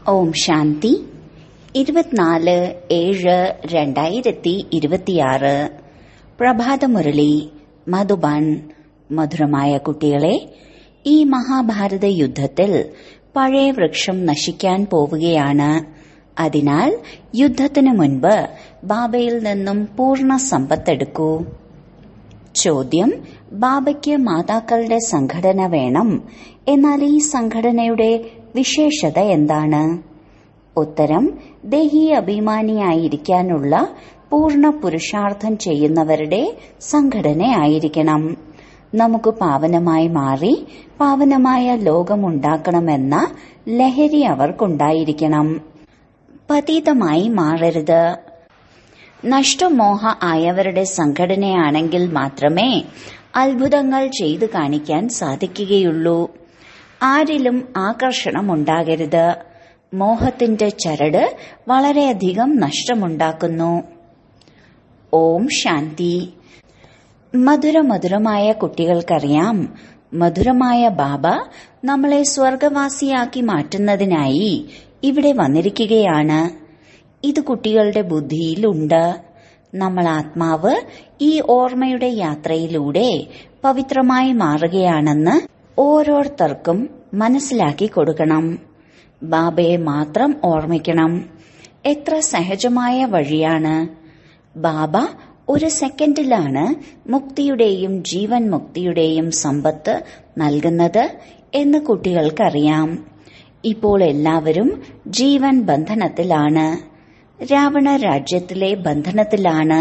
ഓം ശാന്തി ഇരുപത്തിനാല് ഏഴ് രണ്ടായിരത്തി ഇരുപത്തിയാറ് പ്രഭാതമുരളി മധുബൻ മധുരമായ കുട്ടികളെ ഈ മഹാഭാരത യുദ്ധത്തിൽ പഴയ വൃക്ഷം നശിക്കാൻ പോവുകയാണ് അതിനാൽ യുദ്ധത്തിനു മുൻപ് ബാബയിൽ നിന്നും പൂർണ്ണ സമ്പത്തെടുക്കൂ ചോദ്യം ബാബയ്ക്ക് മാതാക്കളുടെ സംഘടന വേണം എന്നാൽ ഈ സംഘടനയുടെ വിശേഷത എന്താണ് ഉത്തരം ദേഹി അഭിമാനിയായിരിക്കാനുള്ള പൂർണ്ണ പുരുഷാർത്ഥം ചെയ്യുന്നവരുടെ സംഘടനയായിരിക്കണം നമുക്ക് പാവനമായി മാറി പാവനമായ ലോകമുണ്ടാക്കണമെന്ന ലഹരി അവർക്കുണ്ടായിരിക്കണം പതീതമായി മാറരുത് നഷ്ടമോഹ ആയവരുടെ സംഘടനയാണെങ്കിൽ മാത്രമേ അത്ഭുതങ്ങൾ ചെയ്തു കാണിക്കാൻ സാധിക്കുകയുള്ളൂ ആരിലും ആകർഷണമുണ്ടാകരുത് മോഹത്തിന്റെ ചരട് വളരെയധികം നഷ്ടമുണ്ടാക്കുന്നു ഓം ശാന്തി മധുര മധുരമായ കുട്ടികൾക്കറിയാം മധുരമായ ബാബ നമ്മളെ സ്വർഗവാസിയാക്കി മാറ്റുന്നതിനായി ഇവിടെ വന്നിരിക്കുകയാണ് ഇത് കുട്ടികളുടെ ബുദ്ധിയിലുണ്ട് നമ്മൾ ആത്മാവ് ഈ ഓർമ്മയുടെ യാത്രയിലൂടെ പവിത്രമായി മാറുകയാണെന്ന് ഓരോരുത്തർക്കും മനസ്സിലാക്കി കൊടുക്കണം ബാബയെ മാത്രം ഓർമ്മിക്കണം എത്ര സഹജമായ വഴിയാണ് ബാബ ഒരു സെക്കൻഡിലാണ് മുക്തിയുടെയും ജീവൻ മുക്തിയുടെയും സമ്പത്ത് നൽകുന്നത് എന്ന് കുട്ടികൾക്കറിയാം ഇപ്പോൾ എല്ലാവരും ജീവൻ ബന്ധനത്തിലാണ് രാവണ രാജ്യത്തിലെ ബന്ധനത്തിലാണ്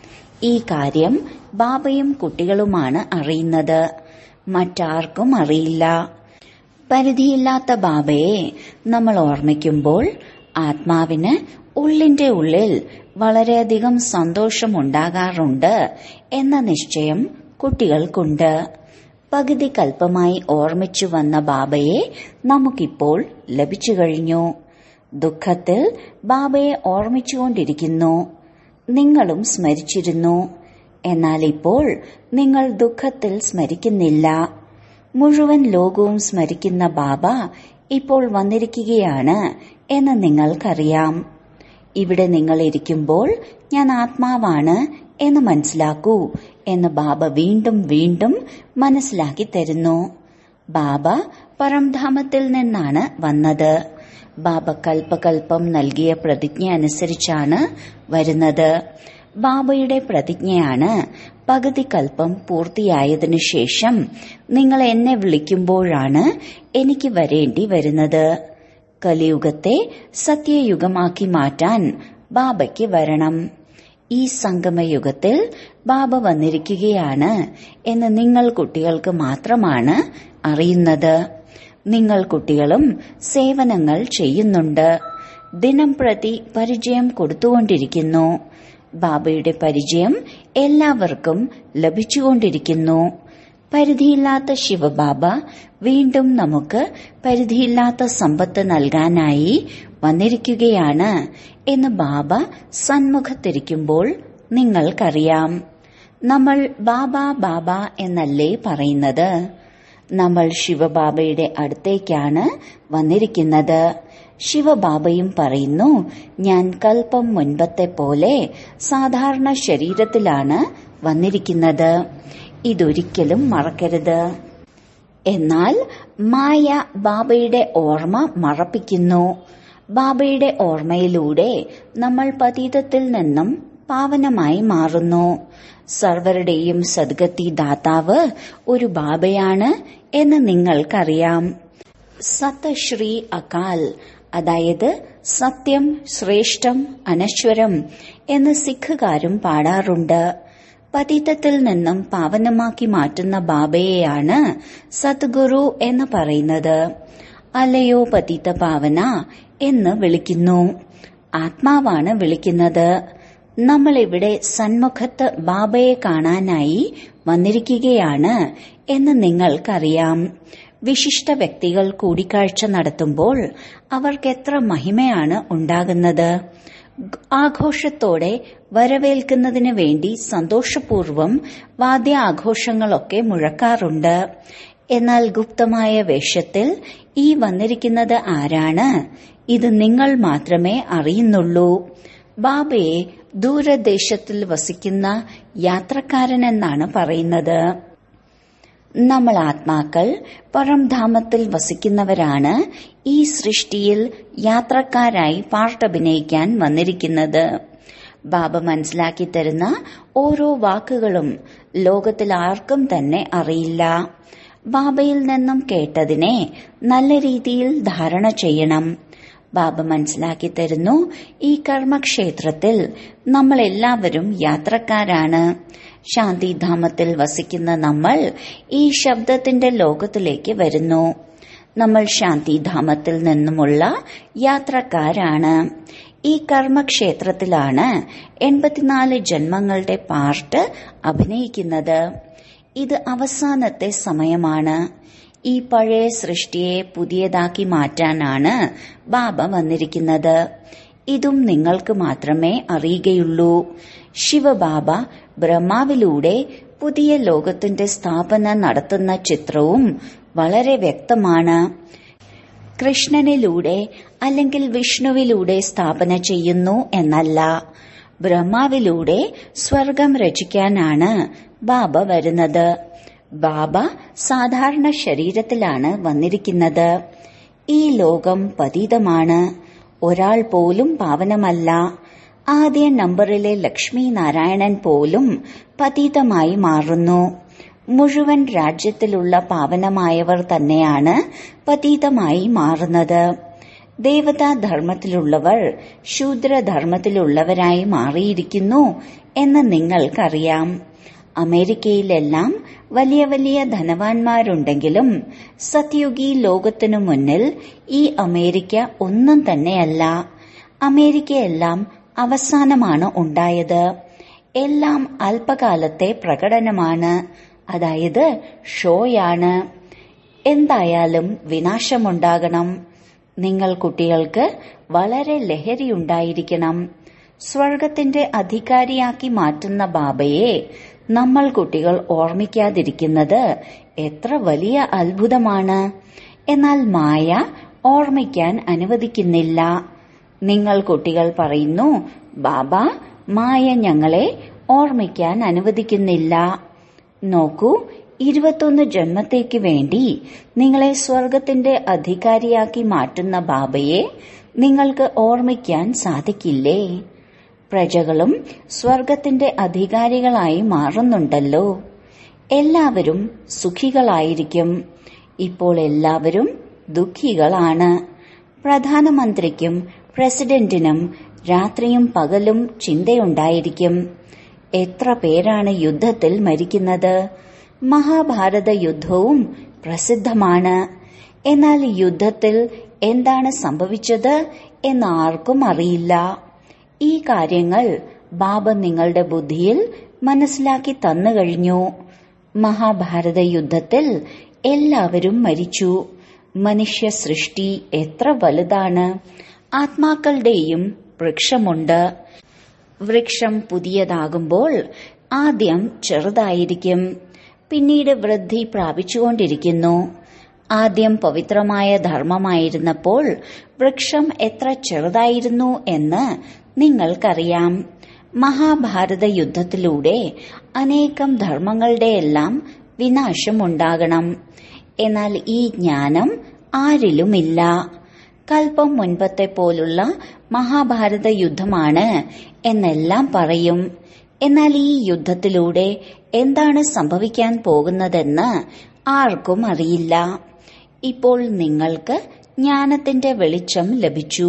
ഈ കാര്യം ബാബയും കുട്ടികളുമാണ് അറിയുന്നത് മറ്റാർക്കും അറിയില്ല പരിധിയില്ലാത്ത ബാബയെ നമ്മൾ ഓർമ്മിക്കുമ്പോൾ ആത്മാവിന് ഉള്ളിന്റെ ഉള്ളിൽ വളരെയധികം സന്തോഷമുണ്ടാകാറുണ്ട് എന്ന നിശ്ചയം കുട്ടികൾക്കുണ്ട് പകുതി കൽപ്പമായി ഓർമ്മിച്ചു വന്ന ബാബയെ നമുക്കിപ്പോൾ ലഭിച്ചു കഴിഞ്ഞു ദുഃഖത്തിൽ ബാബയെ ഓർമ്മിച്ചുകൊണ്ടിരിക്കുന്നു നിങ്ങളും സ്മരിച്ചിരുന്നു എന്നാൽ ഇപ്പോൾ നിങ്ങൾ ദുഃഖത്തിൽ സ്മരിക്കുന്നില്ല മുഴുവൻ ലോകവും സ്മരിക്കുന്ന ബാബ ഇപ്പോൾ വന്നിരിക്കുകയാണ് എന്ന് നിങ്ങൾക്കറിയാം ഇവിടെ നിങ്ങൾ ഇരിക്കുമ്പോൾ ഞാൻ ആത്മാവാണ് എന്ന് മനസ്സിലാക്കൂ എന്ന് ബാബ വീണ്ടും വീണ്ടും മനസ്സിലാക്കി തരുന്നു ബാബ പരംധാമത്തിൽ നിന്നാണ് വന്നത് ബാബ കൽപ്പകൽപ്പം നൽകിയ പ്രതിജ്ഞ അനുസരിച്ചാണ് വരുന്നത് ബാബയുടെ പ്രതിജ്ഞയാണ് പകുതി കൽപ്പം പൂർത്തിയായതിനു ശേഷം നിങ്ങൾ എന്നെ വിളിക്കുമ്പോഴാണ് എനിക്ക് വരേണ്ടി വരുന്നത് കലിയുഗത്തെ സത്യയുഗമാക്കി മാറ്റാൻ ബാബയ്ക്ക് വരണം ഈ സംഗമയുഗത്തിൽ ബാബ വന്നിരിക്കുകയാണ് എന്ന് നിങ്ങൾ കുട്ടികൾക്ക് മാത്രമാണ് അറിയുന്നത് നിങ്ങൾ കുട്ടികളും സേവനങ്ങൾ ചെയ്യുന്നുണ്ട് ദിനം പ്രതി പരിചയം കൊടുത്തുകൊണ്ടിരിക്കുന്നു ബാബയുടെ പരിചയം എല്ലാവർക്കും ലഭിച്ചുകൊണ്ടിരിക്കുന്നു പരിധിയില്ലാത്ത ശിവബാബ വീണ്ടും നമുക്ക് പരിധിയില്ലാത്ത സമ്പത്ത് നൽകാനായി വന്നിരിക്കുകയാണ് എന്ന് ബാബ സന്മുഖത്തിരിക്കുമ്പോൾ നിങ്ങൾക്കറിയാം നമ്മൾ ബാബ ബാബ എന്നല്ലേ പറയുന്നത് നമ്മൾ ശിവബാബയുടെ അടുത്തേക്കാണ് വന്നിരിക്കുന്നത് ശിവബാബയും പറയുന്നു ഞാൻ കൽപ്പം മുൻപത്തെ പോലെ സാധാരണ ശരീരത്തിലാണ് വന്നിരിക്കുന്നത് ഇതൊരിക്കലും മറക്കരുത് എന്നാൽ മായ ബാബയുടെ ഓർമ്മ മറപ്പിക്കുന്നു ബാബയുടെ ഓർമ്മയിലൂടെ നമ്മൾ പതീതത്തിൽ നിന്നും പാവനമായി മാറുന്നു സർവരുടെയും സദ്ഗതി ദാതാവ് ഒരു ബാബയാണ് എന്ന് നിങ്ങൾക്കറിയാം സത്ത് ശ്രീ അകാൽ അതായത് സത്യം ശ്രേഷ്ഠം അനശ്വരം എന്ന് സിഖുകാരും പാടാറുണ്ട് പതിതത്തിൽ നിന്നും പാവനമാക്കി മാറ്റുന്ന ബാബയെയാണ് സദ്ഗുരു എന്ന് പറയുന്നത് അല്ലയോ പതിത പാവന എന്ന് വിളിക്കുന്നു ആത്മാവാണ് വിളിക്കുന്നത് നമ്മൾ ഇവിടെ സന്മുഖത്ത് ബാബയെ കാണാനായി വന്നിരിക്കുകയാണ് എന്ന് നിങ്ങൾക്കറിയാം വിശിഷ്ട വ്യക്തികൾ കൂടിക്കാഴ്ച നടത്തുമ്പോൾ അവർക്ക് എത്ര മഹിമയാണ് ഉണ്ടാകുന്നത് ആഘോഷത്തോടെ വരവേൽക്കുന്നതിന് വേണ്ടി സന്തോഷപൂർവം വാദ്യാഘോഷങ്ങളൊക്കെ മുഴക്കാറുണ്ട് എന്നാൽ ഗുപ്തമായ വേഷത്തിൽ ഈ വന്നിരിക്കുന്നത് ആരാണ് ഇത് നിങ്ങൾ മാത്രമേ അറിയുന്നുള്ളൂ ബാബയെ ദൂരദേശത്തിൽ വസിക്കുന്ന യാത്രക്കാരനെന്നാണ് പറയുന്നത് നമ്മൾ ആത്മാക്കൾ പരംധാമത്തിൽ വസിക്കുന്നവരാണ് ഈ സൃഷ്ടിയിൽ യാത്രക്കാരായി പാർട്ടഭിനയിക്കാൻ വന്നിരിക്കുന്നത് ബാബ മനസ്സിലാക്കി തരുന്ന ഓരോ വാക്കുകളും ലോകത്തിൽ ആർക്കും തന്നെ അറിയില്ല ബാബയിൽ നിന്നും കേട്ടതിനെ നല്ല രീതിയിൽ ധാരണ ചെയ്യണം ബാബ മനസ്സിലാക്കി തരുന്നു ഈ കർമ്മക്ഷേത്രത്തിൽ നമ്മൾ എല്ലാവരും യാത്രക്കാരാണ് ശാന്തിധാമത്തിൽ വസിക്കുന്ന നമ്മൾ ഈ ശബ്ദത്തിന്റെ ലോകത്തിലേക്ക് വരുന്നു നമ്മൾ ശാന്തിധാമത്തിൽ നിന്നുമുള്ള യാത്രക്കാരാണ് ഈ കർമ്മക്ഷേത്രത്തിലാണ് എൺപത്തിനാല് ജന്മങ്ങളുടെ പാർട്ട് അഭിനയിക്കുന്നത് ഇത് അവസാനത്തെ സമയമാണ് ഈ പഴയ സൃഷ്ടിയെ പുതിയതാക്കി മാറ്റാനാണ് ബാബ വന്നിരിക്കുന്നത് ഇതും നിങ്ങൾക്ക് മാത്രമേ അറിയുകയുള്ളൂ ശിവബാബ ബ്രഹ്മാവിലൂടെ പുതിയ ലോകത്തിന്റെ സ്ഥാപന നടത്തുന്ന ചിത്രവും വളരെ വ്യക്തമാണ് കൃഷ്ണനിലൂടെ അല്ലെങ്കിൽ വിഷ്ണുവിലൂടെ സ്ഥാപന ചെയ്യുന്നു എന്നല്ല ബ്രഹ്മാവിലൂടെ സ്വർഗം രചിക്കാനാണ് ബാബ വരുന്നത് ബാബ സാധാരണ ശരീരത്തിലാണ് വന്നിരിക്കുന്നത് ഈ ലോകം പതീതമാണ് ഒരാൾ പോലും പാവനമല്ല ആദ്യ നമ്പറിലെ ലക്ഷ്മി നാരായണൻ പോലും പതീതമായി മാറുന്നു മുഴുവൻ രാജ്യത്തിലുള്ള പാവനമായവർ തന്നെയാണ് പതീതമായി മാറുന്നത് ദേവതാധർമ്മത്തിലുള്ളവർ ശൂദ്രധർമ്മത്തിലുള്ളവരായി മാറിയിരിക്കുന്നു എന്ന് നിങ്ങൾക്കറിയാം അമേരിക്കയിലെല്ലാം വലിയ വലിയ ധനവാന്മാരുണ്ടെങ്കിലും സത്യുഗി ലോകത്തിനു മുന്നിൽ ഈ അമേരിക്ക ഒന്നും തന്നെയല്ല അമേരിക്കയെല്ലാം അവസാനമാണ് ഉണ്ടായത് എല്ലാം അല്പകാലത്തെ പ്രകടനമാണ് അതായത് ഷോയാണ് എന്തായാലും വിനാശമുണ്ടാകണം നിങ്ങൾ കുട്ടികൾക്ക് വളരെ ലഹരിയുണ്ടായിരിക്കണം സ്വർഗത്തിന്റെ അധികാരിയാക്കി മാറ്റുന്ന ബാബയെ നമ്മൾ കുട്ടികൾ ഓർമ്മിക്കാതിരിക്കുന്നത് എത്ര വലിയ അത്ഭുതമാണ് എന്നാൽ മായ ഓർമ്മിക്കാൻ അനുവദിക്കുന്നില്ല നിങ്ങൾ കുട്ടികൾ പറയുന്നു ബാബ മായ ഞങ്ങളെ ഓർമ്മിക്കാൻ അനുവദിക്കുന്നില്ല നോക്കൂ ഇരുപത്തൊന്ന് ജന്മത്തേക്ക് വേണ്ടി നിങ്ങളെ സ്വർഗത്തിന്റെ അധികാരിയാക്കി മാറ്റുന്ന ബാബയെ നിങ്ങൾക്ക് ഓർമ്മിക്കാൻ സാധിക്കില്ലേ പ്രജകളും സ്വർഗത്തിന്റെ അധികാരികളായി മാറുന്നുണ്ടല്ലോ എല്ലാവരും സുഖികളായിരിക്കും ഇപ്പോൾ എല്ലാവരും ദുഃഖികളാണ് പ്രധാനമന്ത്രിക്കും പ്രസിഡന്റിനും രാത്രിയും പകലും ചിന്തയുണ്ടായിരിക്കും എത്ര പേരാണ് യുദ്ധത്തിൽ മരിക്കുന്നത് മഹാഭാരത യുദ്ധവും പ്രസിദ്ധമാണ് എന്നാൽ യുദ്ധത്തിൽ എന്താണ് സംഭവിച്ചത് എന്ന് ആർക്കും അറിയില്ല ഈ കാര്യങ്ങൾ ബാബ നിങ്ങളുടെ ബുദ്ധിയിൽ മനസ്സിലാക്കി തന്നു കഴിഞ്ഞു മഹാഭാരത യുദ്ധത്തിൽ എല്ലാവരും മരിച്ചു മനുഷ്യ സൃഷ്ടി എത്ര വലുതാണ് ആത്മാക്കളുടെയും വൃക്ഷമുണ്ട് വൃക്ഷം പുതിയതാകുമ്പോൾ ആദ്യം ചെറുതായിരിക്കും പിന്നീട് വൃദ്ധി പ്രാപിച്ചുകൊണ്ടിരിക്കുന്നു ആദ്യം പവിത്രമായ ധർമ്മമായിരുന്നപ്പോൾ വൃക്ഷം എത്ര ചെറുതായിരുന്നു എന്ന് നിങ്ങൾക്കറിയാം മഹാഭാരത യുദ്ധത്തിലൂടെ അനേകം ധർമ്മങ്ങളുടെയെല്ലാം വിനാശമുണ്ടാകണം എന്നാൽ ഈ ജ്ഞാനം ആരിലുമില്ല കൽപ്പം മുൻപത്തെ പോലുള്ള മഹാഭാരത യുദ്ധമാണ് എന്നെല്ലാം പറയും എന്നാൽ ഈ യുദ്ധത്തിലൂടെ എന്താണ് സംഭവിക്കാൻ പോകുന്നതെന്ന് ആർക്കും അറിയില്ല ഇപ്പോൾ നിങ്ങൾക്ക് ജ്ഞാനത്തിന്റെ വെളിച്ചം ലഭിച്ചു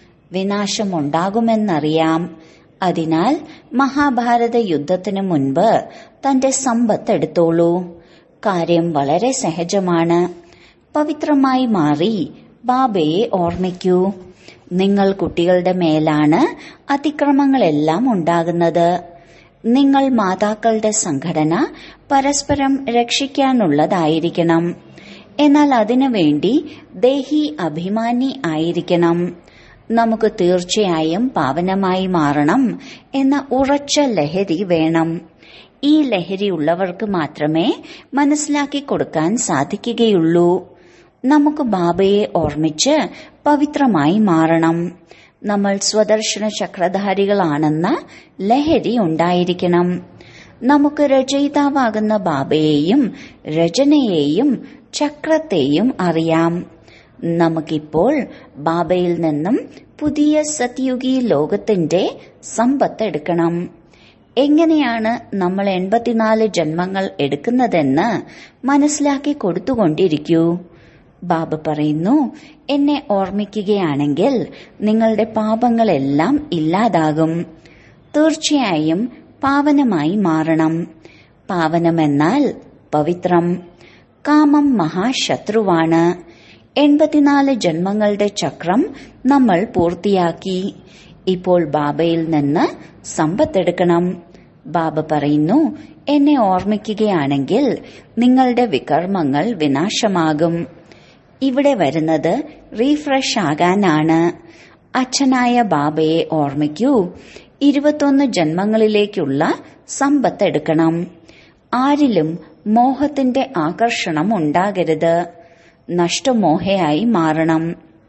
വിനാശമുണ്ടാകുമെന്നറിയാം അതിനാൽ മഹാഭാരത യുദ്ധത്തിനു മുൻപ് തന്റെ സമ്പത്ത് എടുത്തോളൂ കാര്യം വളരെ സഹജമാണ് പവിത്രമായി മാറി ബാബയെ ഓർമ്മിക്കൂ നിങ്ങൾ കുട്ടികളുടെ മേലാണ് അതിക്രമങ്ങളെല്ലാം ഉണ്ടാകുന്നത് നിങ്ങൾ മാതാക്കളുടെ സംഘടന പരസ്പരം രക്ഷിക്കാനുള്ളതായിരിക്കണം എന്നാൽ അതിനുവേണ്ടി ദേഹി അഭിമാനി ആയിരിക്കണം നമുക്ക് തീർച്ചയായും പാവനമായി മാറണം എന്ന ഉറച്ച ലഹരി വേണം ഈ ലഹരി ഉള്ളവർക്ക് മാത്രമേ മനസ്സിലാക്കി കൊടുക്കാൻ സാധിക്കുകയുള്ളൂ നമുക്ക് ബാബയെ ഓർമ്മിച്ച് പവിത്രമായി മാറണം നമ്മൾ സ്വദർശന ചക്രധാരികളാണെന്ന ലഹരി ഉണ്ടായിരിക്കണം നമുക്ക് രചയിതാവാകുന്ന ബാബയെയും രചനയെയും ചക്രത്തെയും അറിയാം നമുക്കിപ്പോൾ ബാബയിൽ നിന്നും പുതിയ സത്യുഗി ലോകത്തിന്റെ സമ്പത്ത് എടുക്കണം എങ്ങനെയാണ് നമ്മൾ എൺപത്തിനാല് ജന്മങ്ങൾ എടുക്കുന്നതെന്ന് മനസ്സിലാക്കി കൊടുത്തുകൊണ്ടിരിക്കൂ ബാബ പറയുന്നു എന്നെ ഓർമ്മിക്കുകയാണെങ്കിൽ നിങ്ങളുടെ പാപങ്ങളെല്ലാം ഇല്ലാതാകും തീർച്ചയായും പാവനമായി മാറണം പാവനമെന്നാൽ പവിത്രം കാമം മഹാശത്രുവാണ് എൺപത്തിനാല് ജന്മങ്ങളുടെ ചക്രം നമ്മൾ പൂർത്തിയാക്കി ഇപ്പോൾ ബാബയിൽ നിന്ന് സമ്പത്തെടുക്കണം ബാബ പറയുന്നു എന്നെ ഓർമ്മിക്കുകയാണെങ്കിൽ നിങ്ങളുടെ വികർമ്മങ്ങൾ വിനാശമാകും ഇവിടെ വരുന്നത് റീഫ്രഷ് ആകാനാണ് അച്ഛനായ ബാബയെ ഓർമ്മിക്കൂ ഇരുപത്തൊന്ന് ജന്മങ്ങളിലേക്കുള്ള സമ്പത്തെടുക്കണം ആരിലും മോഹത്തിന്റെ ആകർഷണം ഉണ്ടാകരുത് നഷ്ടമോഹയായി മാറണം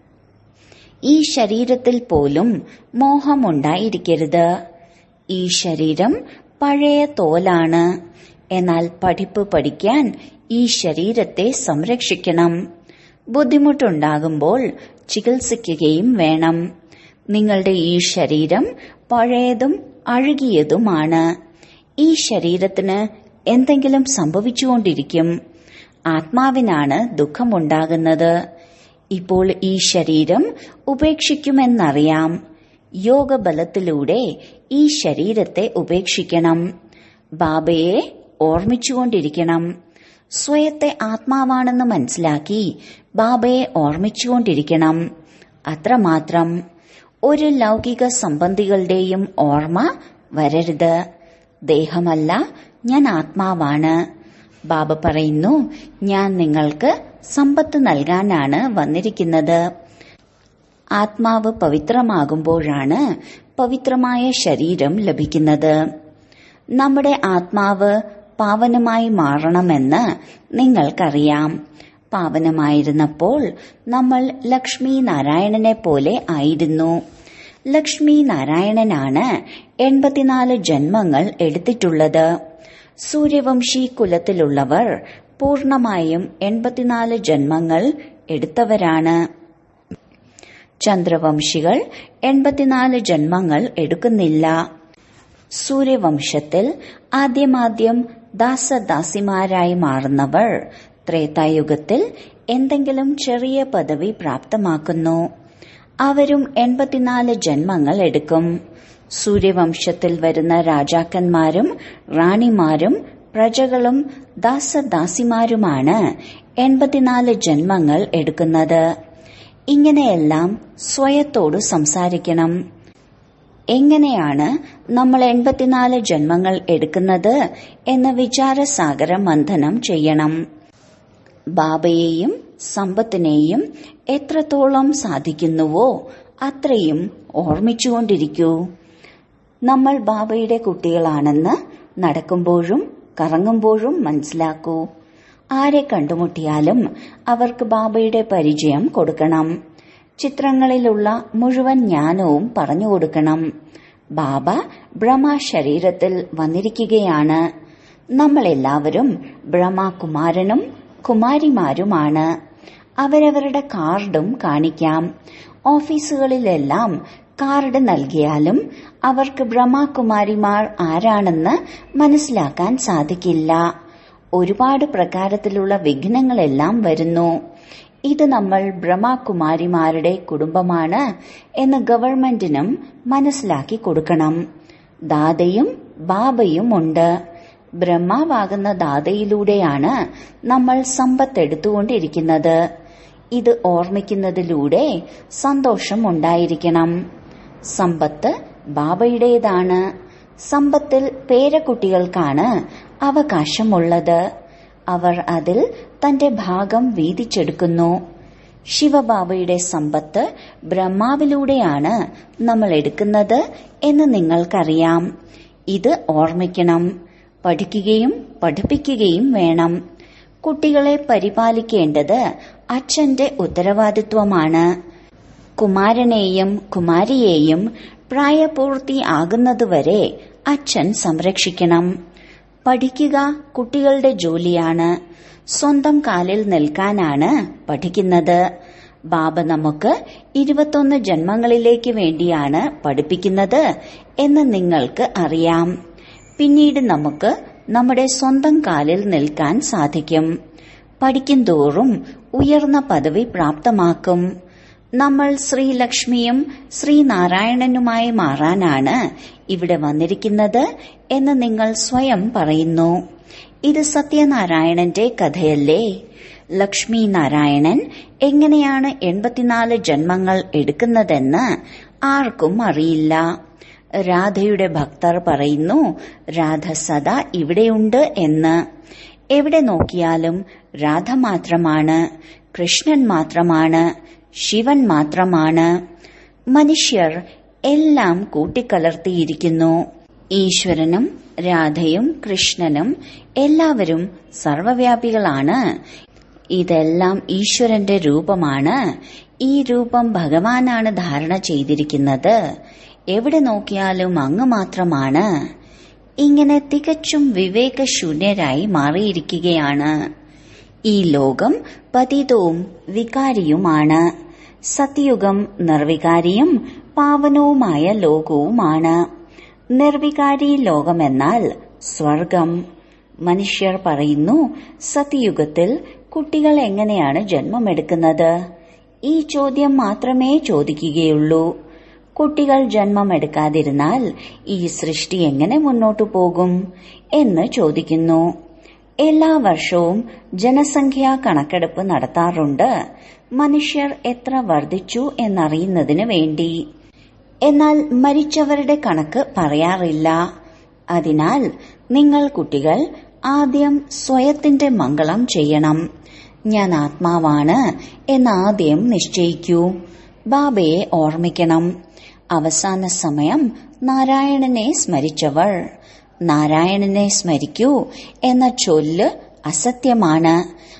ഈ ശരീരത്തിൽ പോലും മോഹമുണ്ടായിരിക്കരുത് ഈ ശരീരം പഴയ തോലാണ് എന്നാൽ പഠിപ്പ് പഠിക്കാൻ ഈ ശരീരത്തെ സംരക്ഷിക്കണം ബുദ്ധിമുട്ടുണ്ടാകുമ്പോൾ ചികിത്സിക്കുകയും വേണം നിങ്ങളുടെ ഈ ശരീരം പഴയതും അഴുകിയതുമാണ് ഈ ശരീരത്തിന് എന്തെങ്കിലും സംഭവിച്ചുകൊണ്ടിരിക്കും ആത്മാവിനാണ് ദുഃഖമുണ്ടാകുന്നത് ഇപ്പോൾ ഈ ശരീരം ഉപേക്ഷിക്കുമെന്നറിയാം യോഗബലത്തിലൂടെ ഈ ശരീരത്തെ ഉപേക്ഷിക്കണം ബാബയെ ഓർമ്മിച്ചുകൊണ്ടിരിക്കണം സ്വയത്തെ ആത്മാവാണെന്ന് മനസ്സിലാക്കി ബാബയെ ഓർമ്മിച്ചുകൊണ്ടിരിക്കണം അത്രമാത്രം ഒരു ലൗകിക സംബന്ധികളുടെയും ഓർമ്മ വരരുത് ദേഹമല്ല ഞാൻ ആത്മാവാണ് ബാബ പറയുന്നു ഞാൻ നിങ്ങൾക്ക് സമ്പത്ത് നൽകാനാണ് വന്നിരിക്കുന്നത് ആത്മാവ് പവിത്രമാകുമ്പോഴാണ് പവിത്രമായ ശരീരം ലഭിക്കുന്നത് നമ്മുടെ ആത്മാവ് പാവനമായി മാറണമെന്ന് നിങ്ങൾക്കറിയാം പാവനമായിരുന്നപ്പോൾ നമ്മൾ ലക്ഷ്മി നാരായണനെ പോലെ ആയിരുന്നു ലക്ഷ്മി നാരായണനാണ് എൺപത്തിനാല് ജന്മങ്ങൾ എടുത്തിട്ടുള്ളത് സൂര്യവംശി കുലത്തിലുള്ളവർ പൂർണമായും എൺപത്തിനാല് ജന്മങ്ങൾ എടുത്തവരാണ് ചന്ദ്രവംശികൾ എൺപത്തിനാല് ജന്മങ്ങൾ എടുക്കുന്നില്ല സൂര്യവംശത്തിൽ ആദ്യമാദ്യം ദാസദാസിമാരായി മാറുന്നവർ ത്രേതായുഗത്തിൽ എന്തെങ്കിലും ചെറിയ പദവി പ്രാപ്തമാക്കുന്നു അവരും എൺപത്തിനാല് ജന്മങ്ങൾ എടുക്കും സൂര്യവംശത്തിൽ വരുന്ന രാജാക്കന്മാരും റാണിമാരും പ്രജകളും ദാസദാസിമാരുമാണ് എൺപത്തിനാല് ജന്മങ്ങൾ എടുക്കുന്നത് ഇങ്ങനെയെല്ലാം സ്വയത്തോട് സംസാരിക്കണം എങ്ങനെയാണ് നമ്മൾ എൺപത്തിനാല് ജന്മങ്ങൾ എടുക്കുന്നത് എന്ന വിചാരസാഗര മന്ഥനം ചെയ്യണം ബാബയെയും സമ്പത്തിനെയും എത്രത്തോളം സാധിക്കുന്നുവോ അത്രയും ഓർമ്മിച്ചുകൊണ്ടിരിക്കൂ നമ്മൾ ബാബയുടെ കുട്ടികളാണെന്ന് നടക്കുമ്പോഴും കറങ്ങുമ്പോഴും മനസ്സിലാക്കൂ ആരെ കണ്ടുമുട്ടിയാലും അവർക്ക് ബാബയുടെ പരിചയം കൊടുക്കണം ചിത്രങ്ങളിലുള്ള മുഴുവൻ ജ്ഞാനവും പറഞ്ഞു കൊടുക്കണം ബാബ ബ്രഹ്മ ശരീരത്തിൽ വന്നിരിക്കുകയാണ് നമ്മളെല്ലാവരും ബ്രഹ്മകുമാരനും കുമാരിമാരുമാണ് അവരവരുടെ കാർഡും കാണിക്കാം ഓഫീസുകളിലെല്ലാം കാർഡ് നൽകിയാലും അവർക്ക് ബ്രഹ്മകുമാരിമാർ ആരാണെന്ന് മനസ്സിലാക്കാൻ സാധിക്കില്ല ഒരുപാട് പ്രകാരത്തിലുള്ള വിഘ്നങ്ങളെല്ലാം വരുന്നു ഇത് നമ്മൾ ബ്രഹ്മകുമാരിമാരുടെ കുടുംബമാണ് എന്ന് ഗവൺമെന്റിനും മനസ്സിലാക്കി കൊടുക്കണം ദാതയും ബാബയും ഉണ്ട് ബ്രഹ്മാവാകുന്ന ദാതയിലൂടെയാണ് നമ്മൾ സമ്പത്തെടുത്തുകൊണ്ടിരിക്കുന്നത് ഇത് ഓർമ്മിക്കുന്നതിലൂടെ സന്തോഷം ഉണ്ടായിരിക്കണം സമ്പത്ത് ബാബയുടേതാണ് സമ്പത്തിൽ പേരക്കുട്ടികൾക്കാണ് അവകാശമുള്ളത് അവർ അതിൽ തന്റെ ഭാഗം വീതിച്ചെടുക്കുന്നു ശിവബാബയുടെ സമ്പത്ത് ബ്രഹ്മാവിലൂടെയാണ് നമ്മൾ എടുക്കുന്നത് എന്ന് നിങ്ങൾക്കറിയാം ഇത് ഓർമ്മിക്കണം പഠിക്കുകയും പഠിപ്പിക്കുകയും വേണം കുട്ടികളെ പരിപാലിക്കേണ്ടത് അച്ഛന്റെ ഉത്തരവാദിത്വമാണ് കുമാരനെയും കുമാരിയെയും പ്രായപൂർത്തി ആകുന്നതുവരെ അച്ഛൻ സംരക്ഷിക്കണം പഠിക്കുക കുട്ടികളുടെ ജോലിയാണ് സ്വന്തം കാലിൽ നിൽക്കാനാണ് പഠിക്കുന്നത് ബാബ നമുക്ക് ഇരുപത്തൊന്ന് ജന്മങ്ങളിലേക്ക് വേണ്ടിയാണ് പഠിപ്പിക്കുന്നത് എന്ന് നിങ്ങൾക്ക് അറിയാം പിന്നീട് നമുക്ക് നമ്മുടെ സ്വന്തം കാലിൽ നിൽക്കാൻ സാധിക്കും പഠിക്കുന്തോറും ഉയർന്ന പദവി പ്രാപ്തമാക്കും നമ്മൾ ശ്രീലക്ഷ്മിയും ശ്രീനാരായണനുമായി മാറാനാണ് ഇവിടെ വന്നിരിക്കുന്നത് എന്ന് നിങ്ങൾ സ്വയം പറയുന്നു ഇത് സത്യനാരായണന്റെ കഥയല്ലേ ലക്ഷ്മി നാരായണൻ എങ്ങനെയാണ് എൺപത്തിനാല് ജന്മങ്ങൾ എടുക്കുന്നതെന്ന് ആർക്കും അറിയില്ല രാധയുടെ ഭക്തർ പറയുന്നു രാധ സദാ ഇവിടെയുണ്ട് എന്ന് എവിടെ നോക്കിയാലും രാധ മാത്രമാണ് കൃഷ്ണൻ മാത്രമാണ് ശിവൻ മാത്രമാണ് മനുഷ്യർ എല്ലാം കൂട്ടിക്കലർത്തിയിരിക്കുന്നു ഈശ്വരനും രാധയും കൃഷ്ണനും എല്ലാവരും സർവവ്യാപികളാണ് ഇതെല്ലാം ഈശ്വരന്റെ രൂപമാണ് ഈ രൂപം ഭഗവാനാണ് ധാരണ ചെയ്തിരിക്കുന്നത് എവിടെ നോക്കിയാലും അങ്ങ് മാത്രമാണ് ഇങ്ങനെ തികച്ചും വിവേകശൂന്യരായി മാറിയിരിക്കുകയാണ് ഈ ലോകം പതിതവും വികാരിയുമാണ് സത്യയുഗം നിർവികാരിയും പാവനവുമായ ലോകവുമാണ് നിർവികാരി ലോകമെന്നാൽ സ്വർഗം മനുഷ്യർ പറയുന്നു സത്യയുഗത്തിൽ കുട്ടികൾ എങ്ങനെയാണ് ജന്മമെടുക്കുന്നത് ഈ ചോദ്യം മാത്രമേ ചോദിക്കുകയുള്ളൂ കുട്ടികൾ ജന്മമെടുക്കാതിരുന്നാൽ ഈ സൃഷ്ടി എങ്ങനെ മുന്നോട്ടു പോകും എന്ന് ചോദിക്കുന്നു എല്ലാ വർഷവും ജനസംഖ്യാ കണക്കെടുപ്പ് നടത്താറുണ്ട് മനുഷ്യർ എത്ര വർദ്ധിച്ചു എന്നറിയുന്നതിന് വേണ്ടി എന്നാൽ മരിച്ചവരുടെ കണക്ക് പറയാറില്ല അതിനാൽ നിങ്ങൾ കുട്ടികൾ ആദ്യം സ്വയത്തിന്റെ മംഗളം ചെയ്യണം ഞാൻ ആത്മാവാണ് എന്നാദ്യം നിശ്ചയിക്കൂ ബാബയെ ഓർമ്മിക്കണം അവസാന സമയം നാരായണനെ സ്മരിച്ചവൾ നാരായണനെ സ്മരിക്കൂ എന്ന ചൊല്ല് അസത്യമാണ്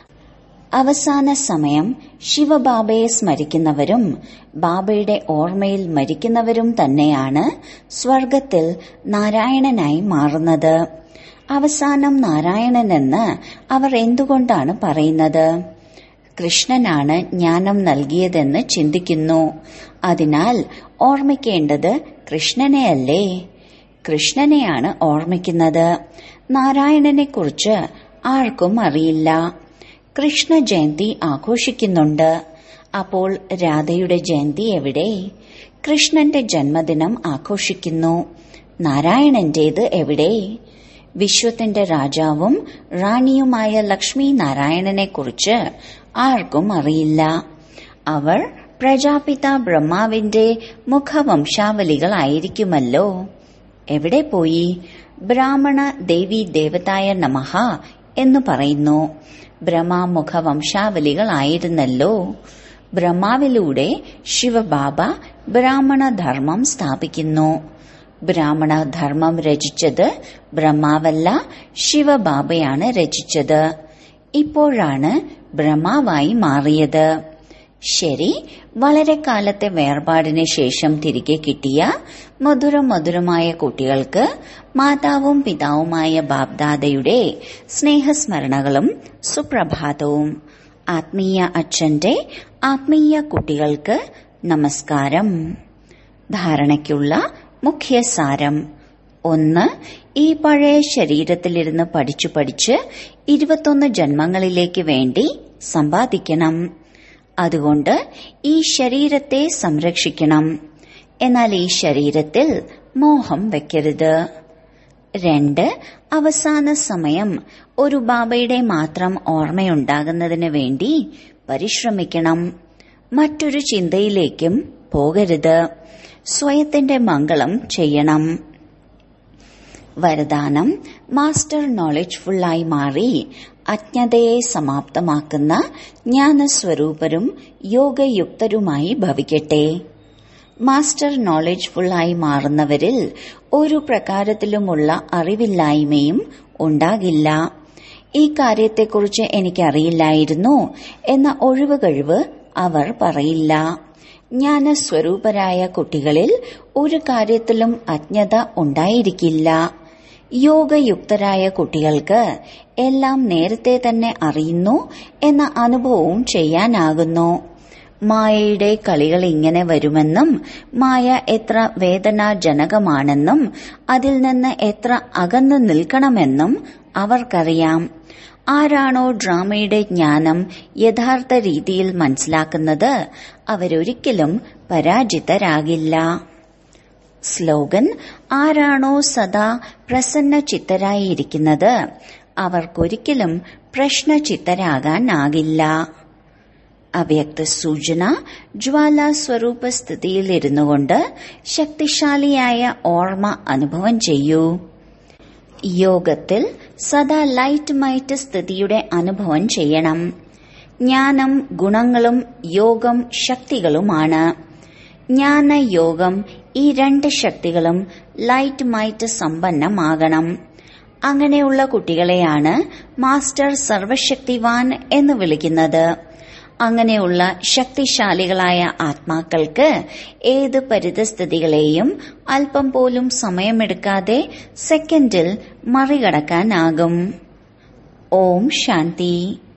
അവസാന സമയം ശിവബാബയെ സ്മരിക്കുന്നവരും ബാബയുടെ ഓർമ്മയിൽ മരിക്കുന്നവരും തന്നെയാണ് സ്വർഗത്തിൽ നാരായണനായി മാറുന്നത് അവസാനം നാരായണനെന്ന് അവർ എന്തുകൊണ്ടാണ് പറയുന്നത് കൃഷ്ണനാണ് ജ്ഞാനം നൽകിയതെന്ന് ചിന്തിക്കുന്നു അതിനാൽ ഓർമ്മിക്കേണ്ടത് കൃഷ്ണനെയല്ലേ കൃഷ്ണനെയാണ് ഓർമ്മിക്കുന്നത് നാരായണനെക്കുറിച്ച് ആർക്കും അറിയില്ല കൃഷ്ണ ജയന്തി ആഘോഷിക്കുന്നുണ്ട് അപ്പോൾ രാധയുടെ ജയന്തി എവിടെ കൃഷ്ണന്റെ ജന്മദിനം ആഘോഷിക്കുന്നു നാരായണന്റേത് എവിടെ വിശ്വത്തിന്റെ രാജാവും റാണിയുമായ ലക്ഷ്മി നാരായണനെക്കുറിച്ച് ആർക്കും അറിയില്ല അവർ പ്രജാപിത ബ്രഹ്മാവിന്റെ മുഖവംശാവലികളായിരിക്കുമല്ലോ എവിടെ പോയി ബ്രാഹ്മണ ദേവി ദേവതായ നമഹ എന്ന് പറയുന്നു ബ്രഹ്മാമുഖ വംശാവലികളായിരുന്നല്ലോ ബ്രഹ്മാവിലൂടെ ശിവബാബ ബ്രാഹ്മണ ധർമ്മം സ്ഥാപിക്കുന്നു ബ്രാഹ്മണ ധർമ്മം രചിച്ചത് ബ്രഹ്മാവല്ല ശിവബാബയാണ് രചിച്ചത് ഇപ്പോഴാണ് ബ്രഹ്മാവായി മാറിയത് ശരി വളരെ കാലത്തെ വേർപാടിന് ശേഷം തിരികെ കിട്ടിയ മധുര മധുരമായ കുട്ടികൾക്ക് മാതാവും പിതാവുമായ ബാബ്ദാദയുടെ സ്നേഹസ്മരണകളും സുപ്രഭാതവും ആത്മീയ അച്ഛന്റെ ആത്മീയ കുട്ടികൾക്ക് നമസ്കാരം ധാരണയ്ക്കുള്ള മുഖ്യ സാരം ഒന്ന് ഈ പഴയ ശരീരത്തിലിരുന്ന് പഠിച്ചു പഠിച്ച് ഇരുപത്തൊന്ന് ജന്മങ്ങളിലേക്ക് വേണ്ടി സമ്പാദിക്കണം അതുകൊണ്ട് ഈ ശരീരത്തെ സംരക്ഷിക്കണം എന്നാൽ ഈ ശരീരത്തിൽ മോഹം വെക്കരുത് രണ്ട് അവസാന സമയം ഒരു ബാബയുടെ മാത്രം ഓർമ്മയുണ്ടാകുന്നതിന് വേണ്ടി പരിശ്രമിക്കണം മറ്റൊരു ചിന്തയിലേക്കും പോകരുത് സ്വയത്തിന്റെ മംഗളം ചെയ്യണം വരദാനം മാസ്റ്റർ നോളജ്ഫുള്ളായി മാറി അജ്ഞതയെ സമാപ്തമാക്കുന്ന ജ്ഞാനസ്വരൂപരും യോഗയുക്തരുമായി ഭവിക്കട്ടെ മാസ്റ്റർ നോളജ്ഫുള്ളായി മാറുന്നവരിൽ ഒരു പ്രകാരത്തിലുമുള്ള അറിവില്ലായ്മയും ഉണ്ടാകില്ല ഈ കാര്യത്തെക്കുറിച്ച് എനിക്കറിയില്ലായിരുന്നു എന്ന ഒഴിവ് കഴിവ് അവർ പറയില്ല ജ്ഞാനസ്വരൂപരായ കുട്ടികളിൽ ഒരു കാര്യത്തിലും അജ്ഞത ഉണ്ടായിരിക്കില്ല യോഗയുക്തരായ കുട്ടികൾക്ക് എല്ലാം നേരത്തെ തന്നെ അറിയുന്നു എന്ന അനുഭവവും ചെയ്യാനാകുന്നു മായയുടെ കളികൾ ഇങ്ങനെ വരുമെന്നും മായ എത്ര വേദനാജനകമാണെന്നും അതിൽ നിന്ന് എത്ര അകന്നു നിൽക്കണമെന്നും അവർക്കറിയാം ആരാണോ ഡ്രാമയുടെ ജ്ഞാനം യഥാർത്ഥ രീതിയിൽ മനസ്സിലാക്കുന്നത് അവരൊരിക്കലും പരാജിതരാകില്ല സ്ലോഗൻ ആരാണോ സദാ പ്രസന്ന ചിത്തരായിരിക്കുന്നത് അവർക്കൊരിക്കലും പ്രശ്നചിത്തരാകാനാകില്ല അവ്യക്ത സൂചന ജ്വാല സ്വരൂപ സ്ഥിതിയിലിരുന്നു കൊണ്ട് ശക്തിശാലിയായ ഓർമ്മ അനുഭവം ചെയ്യൂ യോഗത്തിൽ സദാ ലൈറ്റ് മൈറ്റ് സ്ഥിതിയുടെ അനുഭവം ചെയ്യണം ജ്ഞാനം ഗുണങ്ങളും യോഗം ശക്തികളുമാണ് ജ്ഞാനയോഗം ഈ രണ്ട് ശക്തികളും ലൈറ്റ് മൈറ്റ് സമ്പന്നമാകണം അങ്ങനെയുള്ള കുട്ടികളെയാണ് മാസ്റ്റർ സർവശക്തിവാൻ എന്ന് വിളിക്കുന്നത് അങ്ങനെയുള്ള ശക്തിശാലികളായ ആത്മാക്കൾക്ക് ഏത് പരിതസ്ഥിതികളെയും അല്പം പോലും സമയമെടുക്കാതെ സെക്കൻഡിൽ മറികടക്കാനാകും ഓം ശാന്തി